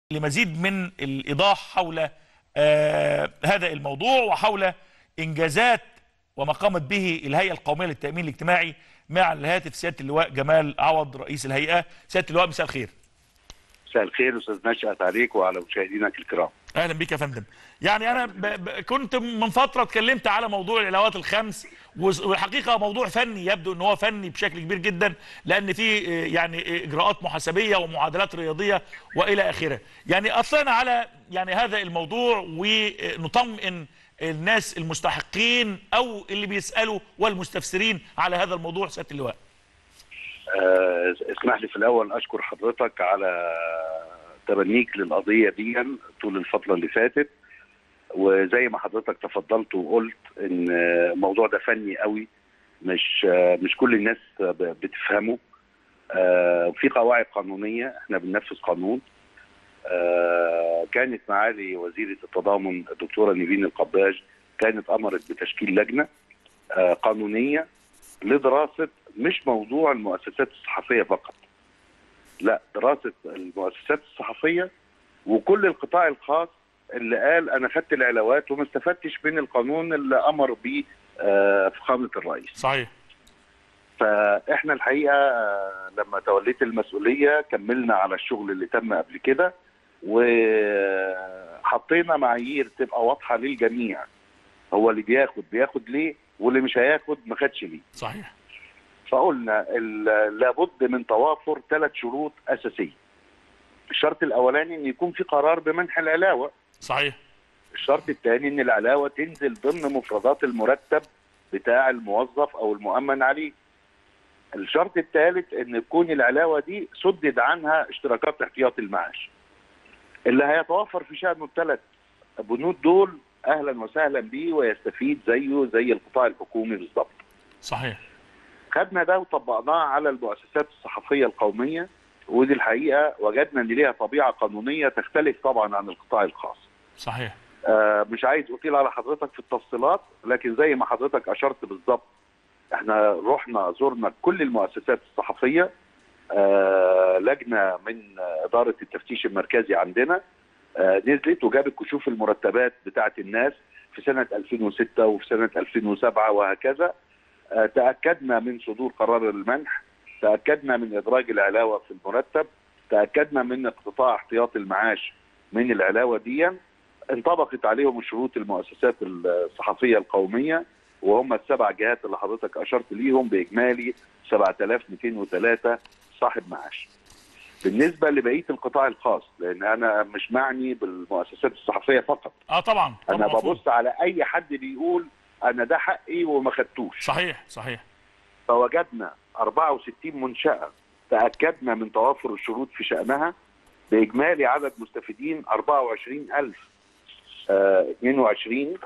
لمزيد من الايضاح حول آه هذا الموضوع وحول انجازات وما قامت به الهيئه القوميه للتامين الاجتماعي مع الهاتف سياده اللواء جمال عوض رئيس الهيئه سياده اللواء مساء الخير مساء الخير استاذ نشأت عليك وعلى مشاهدينك الكرام اهلا بك يا فندم يعني انا ب... ب... كنت من فتره اتكلمت على موضوع العلاوات الخمس والحقيقه موضوع فني يبدو ان هو فني بشكل كبير جدا لان في يعني اجراءات محاسبيه ومعادلات رياضيه والى اخره يعني اثرنا على يعني هذا الموضوع ونطمئن الناس المستحقين او اللي بيسالوا والمستفسرين على هذا الموضوع سياده اللواء أه اسمح لي في الاول اشكر حضرتك على تبنيك للقضيه دي طول الفتره اللي فاتت وزي ما حضرتك تفضلت وقلت ان الموضوع ده فني قوي مش مش كل الناس بتفهمه في قواعد قانونيه احنا بننفذ قانون كانت معالي وزيره التضامن الدكتوره نيفين القباج كانت امرت بتشكيل لجنه قانونيه لدراسه مش موضوع المؤسسات الصحفيه فقط لا دراسه المؤسسات الصحفيه وكل القطاع الخاص اللي قال انا خدت العلاوات وما استفدتش من القانون اللي امر به فخامه الرئيس. صحيح. فاحنا الحقيقه لما توليت المسؤوليه كملنا على الشغل اللي تم قبل كده وحطينا معايير تبقى واضحه للجميع. هو اللي بياخد بياخد ليه واللي مش هياخد ما خدش ليه. صحيح. فقلنا لابد من توافر ثلاث شروط اساسيه. الشرط الاولاني ان يكون في قرار بمنح العلاوه. صحيح. الشرط الثاني ان العلاوه تنزل ضمن مفردات المرتب بتاع الموظف او المؤمن عليه. الشرط الثالث ان تكون العلاوه دي سدد عنها اشتراكات احتياطي المعاش. اللي هيتوفر في شأنه الثلاث بنود دول اهلا وسهلا بيه ويستفيد زيه زي القطاع الحكومي بالظبط. صحيح. خدنا ده وطبقناه على المؤسسات الصحفيه القوميه ودي الحقيقه وجدنا ان ليها طبيعه قانونيه تختلف طبعا عن القطاع الخاص. صحيح. آه مش عايز اطيل على حضرتك في التفصيلات لكن زي ما حضرتك اشرت بالظبط احنا رحنا زرنا كل المؤسسات الصحفيه آه لجنه من اداره التفتيش المركزي عندنا آه نزلت وجابت كشوف المرتبات بتاعه الناس في سنه 2006 وفي سنه 2007 وهكذا آه تاكدنا من صدور قرار المنح تاكدنا من ادراج العلاوه في المرتب تاكدنا من اقتطاع احتياطي المعاش من العلاوه دي انطبقت عليهم شروط المؤسسات الصحفيه القوميه وهم السبع جهات اللي حضرتك اشرت ليهم باجمالي 7203 صاحب معاش. بالنسبه لبقيه القطاع الخاص لان انا مش معني بالمؤسسات الصحفيه فقط. اه طبعا, طبعاً انا ببص على اي حد بيقول انا ده حقي وما خدتوش. صحيح صحيح. فوجدنا 64 منشاه تاكدنا من توافر الشروط في شانها باجمالي عدد مستفيدين 24000 آه 22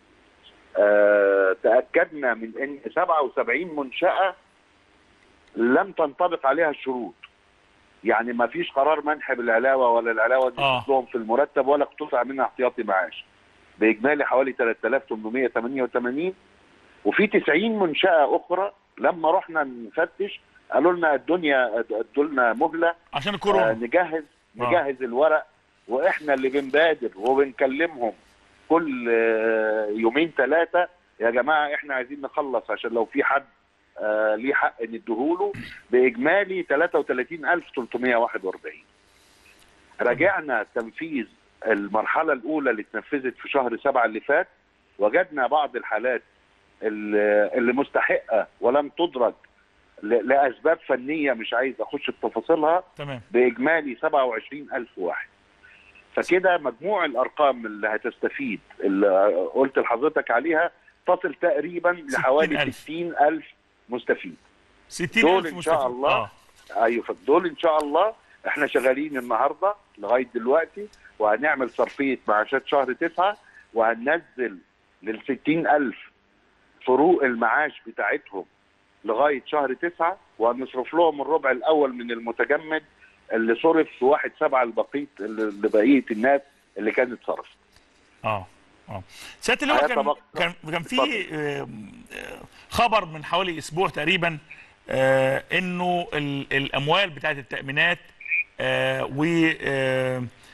آه تاكدنا من ان 77 منشاه لم تنطبق عليها الشروط يعني ما فيش قرار منح بالعلاوه ولا العلاوه دي آه. لهم في المرتب ولا اقتطع منها احتياطي معاش باجمالي حوالي 3888 وفي 90 منشاه اخرى لما رحنا نفتش قالوا لنا الدنيا ادوا لنا مهله عشان الكورونا آه نجهز نجهز الورق واحنا اللي بنبادر وبنكلمهم كل يومين ثلاثه يا جماعه احنا عايزين نخلص عشان لو في حد آه ليه حق نديهوله باجمالي 33341 راجعنا تنفيذ المرحله الاولى اللي اتنفذت في شهر سبعة اللي فات وجدنا بعض الحالات اللي مستحقه ولم تدرج لاسباب فنيه مش عايز اخش في تفاصيلها تمام باجمالي 27000 واحد فكده مجموع الارقام اللي هتستفيد اللي قلت لحضرتك عليها تصل تقريبا لحوالي 60000 مستفيد 60000 دول ان شاء مستفيد. الله آه. ايوه دول ان شاء الله احنا شغالين النهارده لغايه دلوقتي وهنعمل صرفيه معاشات شهر تسعه وهننزل لل 60000 فروق المعاش بتاعتهم لغايه شهر تسعه وهنصرف لهم الربع الاول من المتجمد اللي صرف في واحد سبعه البقيه لبقيه الناس اللي كانت صرفت. اه اه سياده اللواء كان هيتبقى- كان كان في آه، آه، خبر من حوالي اسبوع تقريبا آه، انه ال- الاموال بتاعت التامينات و آه،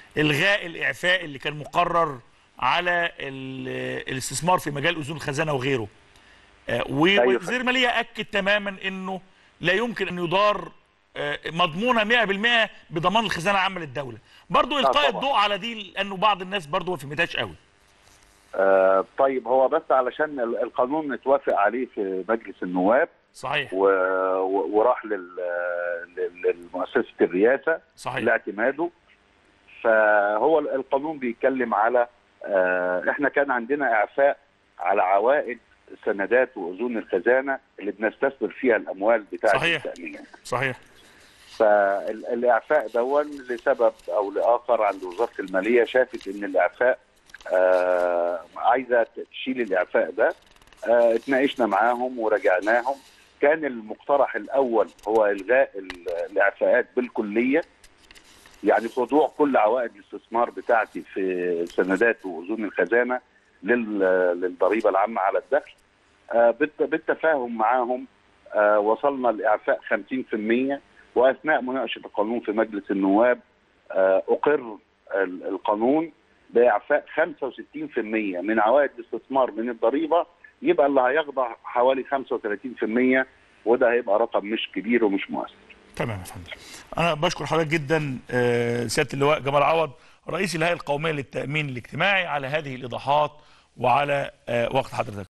الغاء الاعفاء اللي كان مقرر على ال- الاستثمار في مجال اذون الخزانه وغيره آه، ووزير الماليه اكد تماما انه لا يمكن ان يدار آه، مضمونه 100% بضمان الخزانه العامه للدوله برضو القاء طبعا. الضوء على دي لانه بعض الناس برضو ما فهمتهاش قوي آه طيب هو بس علشان ال- القانون اتوافق عليه في مجلس النواب صحيح و... و... وراح لل... لل- للمؤسسه الرئاسه صحيح لاعتماده فهو ال- القانون بيتكلم على آه احنا كان عندنا اعفاء على عوائد سندات واذون الخزانه اللي بنستثمر فيها الاموال بتاعه صحيح. التامين صحيح فالاعفاء دون لسبب او لاخر عند وزاره الماليه شافت ان الاعفاء آه عايزه تشيل الاعفاء ده آه اتناقشنا معاهم وراجعناهم كان المقترح الاول هو الغاء ال- الاعفاءات بالكليه يعني خضوع كل عوائد الاستثمار بتاعتي في سندات واذون الخزانه لل- للضريبه العامه على الدخل آه بالت- بالتفاهم معاهم آه وصلنا لاعفاء 50% واثناء مناقشه القانون في مجلس النواب آه، اقر ال- القانون باعفاء 65% من عوائد الاستثمار من الضريبه يبقى اللي هيخضع حوالي 35% وده هيبقى رقم مش كبير ومش مؤثر. تمام يا فندم انا بشكر حضرتك جدا آه، سياده اللواء جمال عوض رئيس الهيئه القوميه للتامين الاجتماعي على هذه الايضاحات وعلى آه، وقت حضرتك